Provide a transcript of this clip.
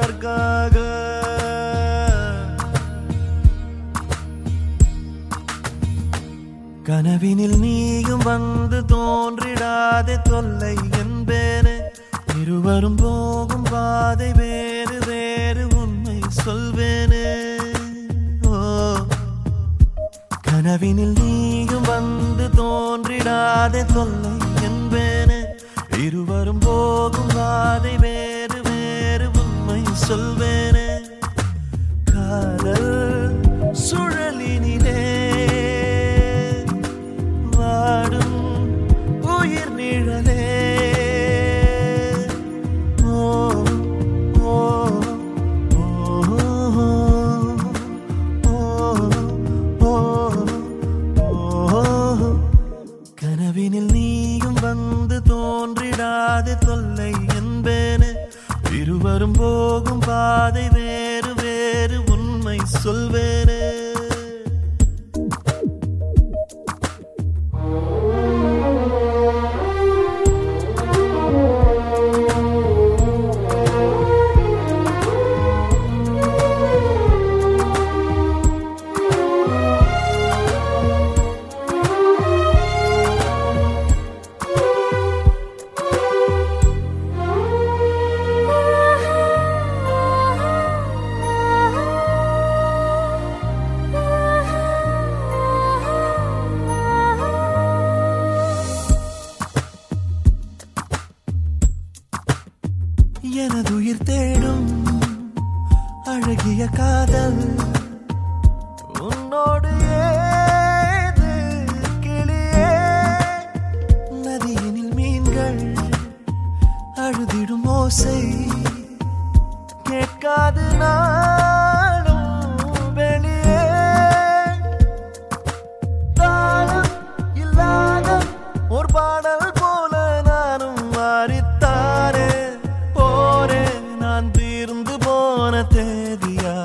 எதற்காக கனவினில் நீயும் வந்து தோன்றிடாதே தொல்லை என்பேனே இருவரும் போகும் பாதை வேறு வேறு உண்மை சொல்வேனே ஓ கனவினில் நீயும் வந்து தோன்றிடாதே தொல்லை என்பேனே இருவரும் போகும் பாதை வேறு வேறு உண்மை சொல்வேனே காதல் சுழலினிலே வாடும் உயிர் நிழலே ஓ ஓ ஓ ஓ ஓ கனவினில் நீயும் வந்து தோன்றிடாது தொல்லை என்பேனே இருவரும் போகும் பாதை வேறு வேறு உண்மை சொல்வேனே எனதுயிர் தேடும் அழகிய காதல் உன்னோடு ஏது கிளியே நதியினில் மீன்கள் அழுதிடும் ஓசை கேட்காது நாளும் வெளியே தாளம் இல்லாத ஒரு பாடல் போல நானும் மாறித்தானே போறேன் நான் தீர்ந்து போன தேதியா